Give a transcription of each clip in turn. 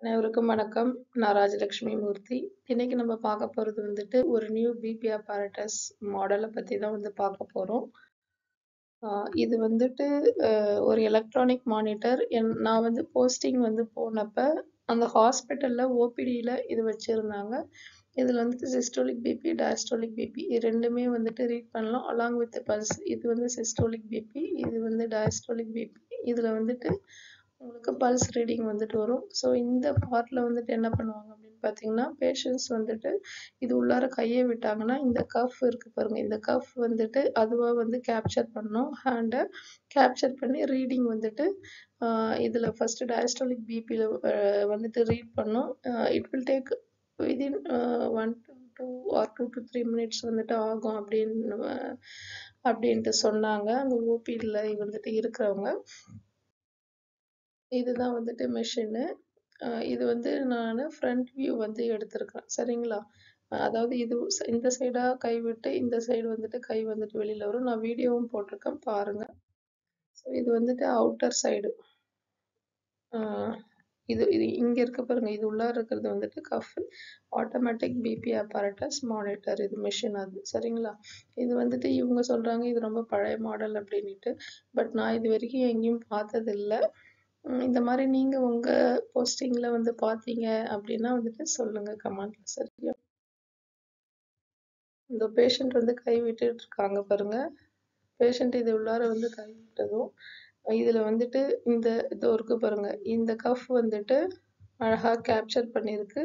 அனைவருக்கும் வணக்கம் நான் ராஜலக்ஷ்மி மூர்த்தி இன்னைக்கு நம்ம பார்க்க போறது வந்துட்டு ஒரு நியூ பிபி apparatus மாடலை பத்தி தான் வந்து பார்க்க போறோம் ஆஹ் இது வந்துட்டு ஆஹ் ஒரு எலக்ட்ரானிக் மானிட்டர் என் நான் வந்து போஸ்டிங் வந்து போனப்ப அந்த ஹாஸ்பிட்டல்ல ஓபிடியில இது வச்சிருந்தாங்க இதுல வந்துட்டு சிஸ்டோலிக் பிபி டயஸ்டோலிக் பிபி இது ரெண்டுமே வந்துட்டு ரீட் பண்ணலாம் அலாங் வித் பல்ஸ் இது வந்து சிஸ்டோலிக் பிபி இது வந்து டயஸ்டோலிக் பிபி இதுல வந்துட்டு உங்களுக்கு பல்ஸ் ரீடிங் வந்துட்டு வரும் ஸோ இந்த பார்ட்ல வந்துட்டு என்ன பண்ணுவாங்க அப்படின்னு பார்த்தீங்கன்னா பேஷண்ட்ஸ் வந்துட்டு இது உள்ளார கையை விட்டாங்கன்னா இந்த கஃப் இருக்கு பாருங்க இந்த கஃப் வந்துட்டு அதுவா வந்து கேப்சர் பண்ணும் ஹேண்டை கேப்சர் பண்ணி ரீடிங் வந்துட்டு ஆஹ் இதுல ஃபர்ஸ்ட் டயஸ்டாலிக் பிபியில் வந்துட்டு ரீட் பண்ணும் it will take within one to two or two to three minutes வந்துட்டு ஆகும் அப்படின்னு அஹ் அப்படின்ட்டு சொன்னாங்க அந்த ஓபியில் வந்துட்டு இருக்கிறவங்க இதுதான் வந்துட்டு மெஷினு இது வந்து நான் ஃப்ரண்ட் வியூ வந்து எடுத்திருக்கிறேன் சரிங்களா அஹ் அதாவது இது ச- இந்த சைடா கை விட்டு இந்த சைடு வந்துட்டு கை வந்துட்டு வெளியில வரும் நான் வீடியோவும் போட்டிருக்கேன் பாருங்க ஸோ இது வந்துட்டு அவுட்டர் சைடு இது இது இங்க இருக்க பாருங்க இது உள்ளார இருக்கிறது வந்துட்டு cuff automatic BP apparatus monitor இது மிஷின் அது சரிங்களா இது வந்துட்டு இவங்க சொல்றாங்க இது ரொம்ப பழைய மாடல் அப்படின்னுட்டு பட் நான் இது வரைக்கும் எங்கேயும் பார்த்தது இல்ல உம் இந்த மாதிரி நீங்க உங்க போஸ்டிங்ல வந்து பார்த்தீங்க அப்படின்னா வந்துட்டு சொல்லுங்க கமெண்ட்ல சரியா இந்த பேஷண்ட் வந்து கை விட்டுட்டு இருக்காங்க பாருங்க பேஷண்ட் இது உள்ளார வந்து கை விட்டதும் இதுல வந்துட்டு இந்த இது இருக்கு பாருங்க இந்த கஃப் வந்துட்டு அழகா கேப்சர் பண்ணிருக்கு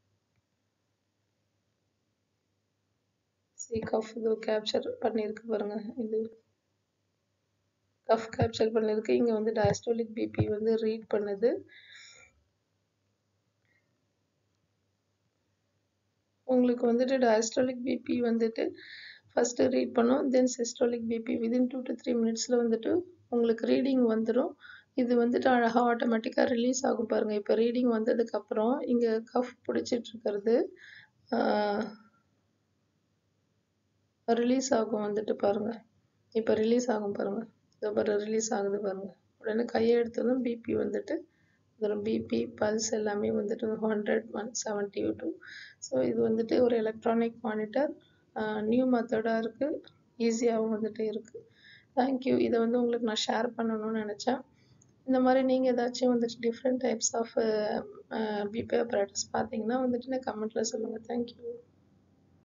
சி கஃப் இது கேப்சர் பண்ணிருக்கு பாருங்க இது கஃப் கேப்சர் பண்ணிருக்கு இங்க வந்து டயஸ்டோலிக் பிபி வந்து ரீட் பண்ணுது உங்களுக்கு வந்துட்டு டயஸ்டோலிக் பிபி வந்துட்டு ஃபர்ஸ்ட் ரீட் பண்ணும் then systolic BP within two to three மினிட்ஸ்ல வந்துட்டு உங்களுக்கு ரீடிங் வந்துடும் இது வந்துட்டு அழகா ஆட்டோமேட்டிக்கா ரிலீஸ் ஆகும் பாருங்க இப்போ ரீடிங் வந்ததுக்கு அப்புறம் இங்க கஃப் பிடிச்சிட்டு இருக்கிறது ரிலீஸ் ஆகும் வந்துட்டு பாருங்க இப்போ ரிலீஸ் ஆகும் பாருங்க இதோ பாரு ரிலீஸ் ஆகுது பாருங்க உடனே கையை எடுத்ததும் பிபி வந்துட்டு இதில் பிபி பல்ஸ் எல்லாமே வந்துட்டு hundred one seventy two so இது வந்துட்டு ஒரு எலக்ட்ரானிக் மானிட்டர் நியூ மெத்தடாக இருக்குது ஈஸியாகவும் வந்துட்டு இருக்குது தேங்க்யூ இதை வந்து உங்களுக்கு நான் ஷேர் பண்ணணும்னு நினச்சேன் இந்த மாதிரி நீங்கள் ஏதாச்சும் வந்துட்டு different types of BP apparatus பார்த்தீங்கன்னா வந்துட்டு நான் கமெண்ட்டில் சொல்லுங்கள் தேங்க்யூ